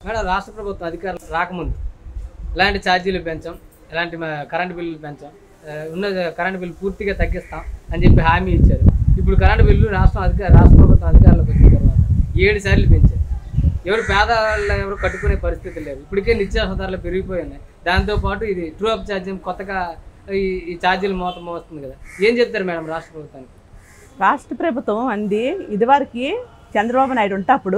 madam రాష్ట్ర ప్రభుత్వం అధికారులు రాకముందు ఇలాంటి ఛార్జీలు పెంచాం ఇలాంటి మ- కరెంటు బిల్లులు పెంచాం ఆ, ఉన్న కరెంటు బిల్లు పూర్తిగా తగ్గిస్తాం అని చెప్పి హామీ ఇచ్చారు ఇప్పుడు కరెంటు బిల్లు రాష్ట్రం అధికార రాష్ట్ర ప్రభుత్వం అధికారంలోకి వచ్చిన తర్వాత ఏడు సార్లు పెంచారు ఎవరు పేదవాళ్ళు ఎవరు కట్టుకునే పరిస్థితి లేదు ఇప్పటికే నిత్యావసర ధరలు పెరిగిపోయినాయి దాంతోపాటు ఇది ట్రూ అప్ ఛార్జింగ్ కొత్తగా ఈ ఈ ఛార్జీలు మోతం వస్తుంది కదా ఏం చెప్తారు మేడం రాష్ట్ర ప్రభుత్వానికి రాష్ట్ర ప్రభుత్వం అంది ఇదివరకు చంద్రబాబు నాయుడు ఉంటప్పుడు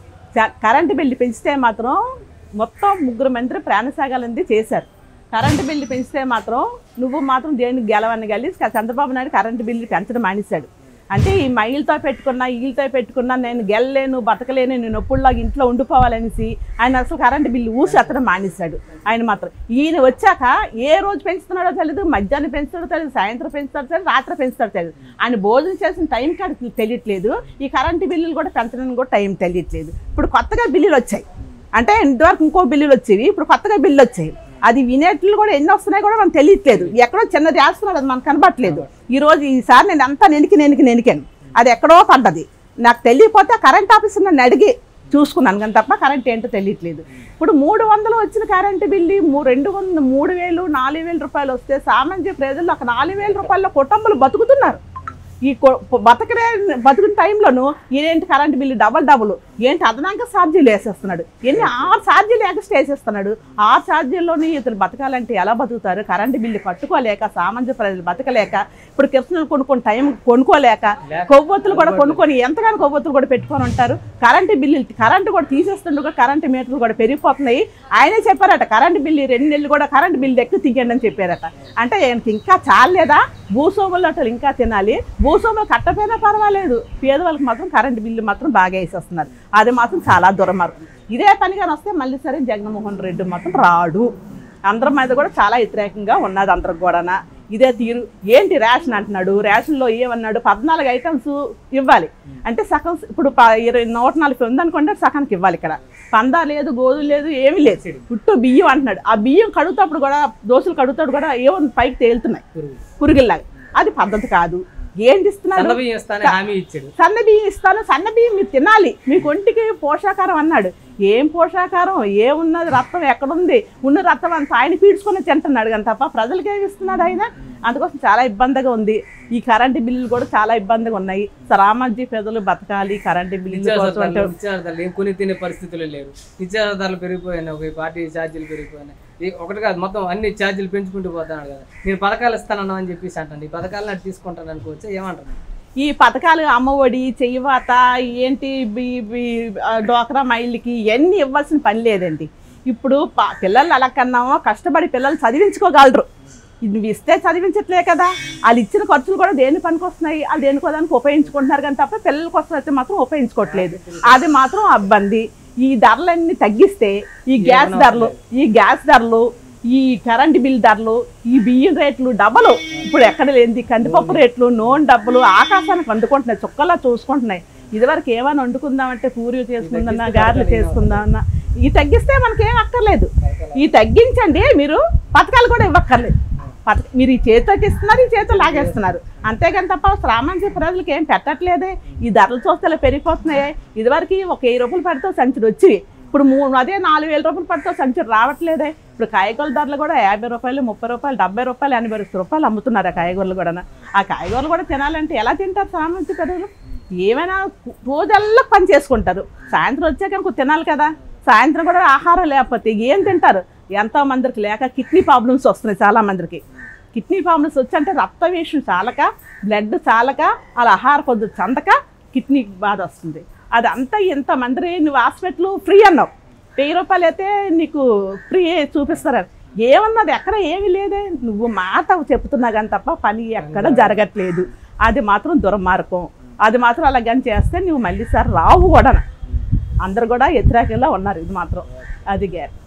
చ- కరెంటు బిల్లు పెంచితే మాత్రం మొత్తం ముగ్గురు మంత్రి ప్రాణసాగాలంది చేశారు కరెంటు బిల్లు పెంచితే మాత్రం నువ్వు మాత్రం దేనికి గెలవని గెలి చంద్రబాబు నాయుడు కరెంటు బిల్లు పెంచడం మానేశాడు అంటే ఈ మైల్తో పెట్టుకున్నా ఈలతో పెట్టుకున్నా నేను గెలలేను బతకలేను నేను ఎప్పుడులాగా ఇంట్లో ఉండిపోవాలనేసి ఆయన అసలు కరెంటు బిల్లు ఊసి అతను మానేశాడు ఆయన మాత్రం ఈయన వచ్చాక ఏ రోజు పెంచుతున్నాడో తెలియదు మధ్యాహ్నం పెంచుతాడో తెలియదు సాయంత్రం పెంచుతాడో తెలియదు రాత్రి పెంచుతాడో తెలియదు ఆయన భోజనం చేసిన టైం కాడికి తెలియట్లేదు ఈ కరెంటు బిల్లులు కూడా పెంచడానికి కూడా టైం తెలియట్లేదు ఇప్పుడు కొత్తగా బిల్లులు వచ్చాయి అంటే ఇంతవరకు ఇంకో బిల్లులు వచ్చేవి ఇప్పుడు కొత్తగా బిల్లు వచ్చాయి అది వినేట్లు కూడా ఎన్ని వస్తున్నాయి కూడా మనకు తెలియట్లేదు ఎక్కడో చిన్నది వేస్తున్నాడు అది మనకు కనబట్టలేదు ఈ రోజు ఈసారి నేను అంతా నెనికి నెనికి నెనికాను అది ఎక్కడో పడ్డది నాకు తెలియకపోతే కరెంట్ ఆఫీసర్ నన్ను అడిగి చూసుకున్నాను కానీ తప్ప కరెంట్ ఏంటో తెలియట్లేదు ఇప్పుడు మూడు వందలు వచ్చిన కరెంటు బిల్లు మూ రెండు వందలు మూడు వేలు నాలుగు వేల రూపాయలు వస్తే సామాన్య ప్రజలు ఒక నాలుగు వేల రూపాయల కుటుంబాలు బతుకుతున్నారు ఈ కొ- బతకరే బతుకున్న టైంలోను ఏంటి కరెంట్ బిల్లు డబల్ డబుల్ ఏంటి అదనంగా ఛార్జీలు వేసేస్తున్నాడు ఎన్ని ఆరు ఛార్జీలు ఎక్స్ట్రా వేసేస్తున్నాడు ఆరు ఛార్జీల్లోని ఇతను బతకాలంటే ఎలా బతుకుతారు కరెంటు బిల్లు కట్టుకోలేక సామాన్య ప్రజలు బతకలేక ఇప్పుడు కిరసనలు కొనుక్కొని టైం కొనుక్కోలేక కొవ్వొత్తులు కూడా కొనుక్కొని ఎంతగానో కొవ్వొత్తులు కూడా పెట్టుకొని ఉంటారు కరెంటు బిల్లు కరెంటు కూడా తీసేస్తుండగా కరెంటు మీటర్లు కూడా పెరిగిపోతున్నాయి ఆయనే చెప్పారట కరెంటు బిల్లు ఈ రెండు నెలలు కూడా కరెంటు బిల్లు ఎక్కువ తీయండి అని చెప్పారట అంటే ఆయనకి ఇంకా చాలేదా భూసోములు అటలు ఇంకా తినాలి భూసోములు కట్టపోయినా పర్వాలేదు పేదవాళ్ళకి మాత్రం కరెంటు బిల్లు మాత్రం బాగా వేసేస్తున్నారు అది మాత్రం చాలా దురమార్గం ఇదే పనిగా వస్తే మళ్ళీ సరే జగన్మోహన్ రెడ్డి మాత్రం రాడు అందరి మీద కూడా చాలా వ్యతిరేకంగా ఉన్నది అందరికి కూడానా ఇదే తీరు ఏంటి రేషన్ అంటున్నాడు రేషన్లో ఏమన్నాడు పద్నాలుగు ఐటమ్స్ ఇవ్వాలి అంటే సగం ఇప్పుడు ప- ఇరవై నూట నలభై ఉందనుకోండి సగానికి ఇవ్వాలి ఇక్కడ పందా లేదు గోధుమ లేదు ఏమీ లేదు పుట్టు బియ్యం అంటున్నాడు ఆ బియ్యం కడుగుతప్పుడు కూడా దోశలు కడుగుతాడు కూడా ఏమో పైకి తేలుతున్నాయి పురుగు పురుగుల్లాగా అది పద్ధతి కాదు ఏంటి ఇస్తున్నాడు సన్నబియ్యం ఇస్తానని హామీ ఇచ్చాడు సన్న బియ్యం ఇస్తాను సన్న బియ్యం మీరు తినాలి మీకు ఒంటికి పోషాకారం అన్నాడు ఏం పోషాకారం ఏమున్నది రక్తం ఎక్కడుంది ఉన్న రక్తం అంతా ఆయన పీడ్చుకొని తింటున్నాడు కానీ తప్ప ప్రజలకి ఏమి ఇస్తున్నాడు ఆయన అందుకోసం చాలా ఇబ్బందిగా ఉంది ఈ కరెంటు బిల్లులు కూడా చాలా ఇబ్బందిగా ఉన్నాయి సామాన్య ప్రజలు బతకాలి కరెంటు బిల్లుల నిత్యావసర కోసం అంటే ధరలు నిత్యావసర ధరలు ఏం కొని తినే పరిస్థితులు లేవు నిత్యావసర ధరలు పెరిగిపోయినాయి ఒక పార్టీ ఛార్జీలు పెరిగిపోయినాయి ఈ ఒకటి కాదు మొత్తం అన్ని ఛార్జీలు పెంచుకుంటూ పోతున్నాడు కదా నేను పథకాలు ఇస్తానన్నా అని చెప్పేసి అంటాను ఈ పథకాలను అటు తీసుకుంటాను అనుకోవచ్చు ఏమంటారు ఈ పథకాలు అమ్మఒడి చెయ్యవాత ఏంటి బి- బి- ఆ, డోక్రా మైళ్ళకి ఇవన్నీ ఇవ్వాల్సిన పని లేదండి ఇప్పుడు ప- పిల్లలు అలా కన్నామో కష్టపడి పిల్లలు చదివించుకోగలరు ఇది నువ్వు ఇస్తే చదివించట్లే కదా వాళ్ళు ఇచ్చిన ఖర్చులు కూడా దేని పనికి వస్తున్నాయి వాళ్ళు దేనికో దానికి ఉపయోగించుకుంటున్నారు కానీ తప్ప పిల్లల కోసం అయితే మాత్రం ఉపయోగించుకోవట్లేదు అది మాత్రం ఇబ్బంది ఈ ధరలన్నీ తగ్గిస్తే ఈ గ్యాస్ ధరలు ఈ గ్యాస్ ధరలు ఈ కరెంట్ బిల్ ధరలు ఈ బియ్యం రేట్లు డబ్బలు ఇప్పుడు ఎక్కడ లేనిది కందిపప్పు రేట్లు నూనె డబ్బులు ఆకాశానికి వండుకుంటున్నాయి చుక్కలా చూసుకుంటున్నాయి ఇదివరకు ఏమైనా వండుకుందామంటే పూరి చేసుకుందన్నా గారెలు చేసుకుందామన్నా ఈ తగ్గిస్తే మనకేం అక్కర్లేదు ఈ తగ్గించండి మీరు పథకాలు కూడా ఇవ్వక్కర్లేదు పథ మీరు ఈ చేతితో ఇస్తున్నారు ఈ చేతితో లాగేస్తున్నారు అంతేగాని తప్ప సామాన్య ప్రజలకు ఏం పెట్టట్లేదే ఈ ధరలు చూస్తే ఇలా పెరిగిపోతున్నాయి ఇదివరకు ఒక వెయ్యి రూపాయలు పడితే సంచులు వచ్చి ఇప్పుడు మూడు అదే నాలుగు వేల రూపాయలు పడితే సంచులు రావట్లేదే ఇప్పుడు కాయగూరల ధరలు కూడా యాభై రూపాయలు ముప్పై రూపాయలు డెబ్బై రూపాయలు ఎనభై రూపాయలు అమ్ముతున్నారు ఆ కాయగూరలు కూడా ఆ కాయగూరలు కూడా తినాలంటే ఎలా తింటారు సామాన్య ప్రజలు ఏమైనా రోజల్లా పని చేసుకుంటారు సాయంత్రం వచ్చాక ఇంకో తినాలి కదా సాయంత్రం కూడా ఆహారం లేకపోతే ఏం తింటారు ఎంతో మందికి లేక కిడ్నీ ప్రాబ్లమ్స్ వస్తున్నాయి చాలా మందికి కిడ్నీ ప్రాబ్లమ్స్ వచ్చంటే రక్తవేషం చాలక బ్లడ్ చాలక వాళ్ళ ఆహార పద్ధతి చందక కిడ్నీ బాధ వస్తుంది అదంతా ఇంతమంది నువ్వు హాస్పిటల్ ఫ్రీ అన్నావు వెయ్యి రూపాయలు అయితే నీకు ఫ్రీ చూపిస్తారు ఏమన్నది ఎక్కడ ఏమీ లేదే నువ్వు మాట చెప్తున్నా కానీ తప్ప పని ఎక్కడ జరగట్లేదు అది మాత్రం దుర్మార్గం అది మాత్రం అలా కానీ చేస్తే నువ్వు మళ్ళీ సార్ రావు కూడా అందరు కూడా వ్యతిరేకంగా ఉన్నారు ఇది మాత్రం అది గ్యారెంటీ